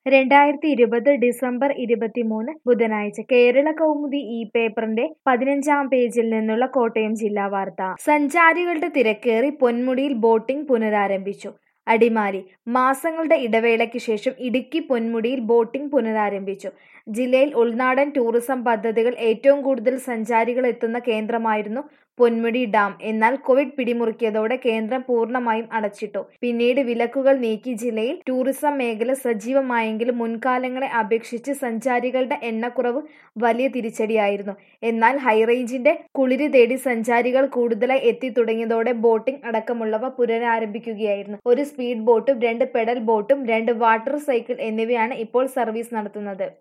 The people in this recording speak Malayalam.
രണ്ടായിരത്തി ഇരുപത് ഡിസംബർ ഇരുപത്തിമൂന്ന് ബുധനാഴ്ച കേരള കൗമുദി ഈ പേപ്പറിന്റെ പതിനഞ്ചാം പേജിൽ നിന്നുള്ള കോട്ടയം ജില്ലാ വാർത്ത സഞ്ചാരികളുടെ തിരക്കേറി പൊന്മുടിയിൽ ബോട്ടിംഗ് പുനരാരംഭിച്ചു അടിമാലി മാസങ്ങളുടെ ഇടവേളയ്ക്ക് ശേഷം ഇടുക്കി പൊന്മുടിയിൽ ബോട്ടിംഗ് പുനരാരംഭിച്ചു ജില്ലയിൽ ഉൾനാടൻ ടൂറിസം പദ്ധതികൾ ഏറ്റവും കൂടുതൽ സഞ്ചാരികൾ എത്തുന്ന കേന്ദ്രമായിരുന്നു പൊന്മുടി ഡാം എന്നാൽ കോവിഡ് പിടിമുറുക്കിയതോടെ കേന്ദ്രം പൂർണ്ണമായും അടച്ചിട്ടു പിന്നീട് വിലക്കുകൾ നീക്കി ജില്ലയിൽ ടൂറിസം മേഖല സജീവമായെങ്കിലും മുൻകാലങ്ങളെ അപേക്ഷിച്ച് സഞ്ചാരികളുടെ എണ്ണക്കുറവ് വലിയ തിരിച്ചടിയായിരുന്നു എന്നാൽ ഹൈറേഞ്ചിന്റെ കുളിര് തേടി സഞ്ചാരികൾ കൂടുതലായി എത്തി തുടങ്ങിയതോടെ ബോട്ടിംഗ് അടക്കമുള്ളവ പുനരാരംഭിക്കുകയായിരുന്നു ഒരു സ്പീഡ് ബോട്ടും രണ്ട് പെഡൽ ബോട്ടും രണ്ട് വാട്ടർ സൈക്കിൾ എന്നിവയാണ് ഇപ്പോൾ സർവീസ് നടത്തുന്നത്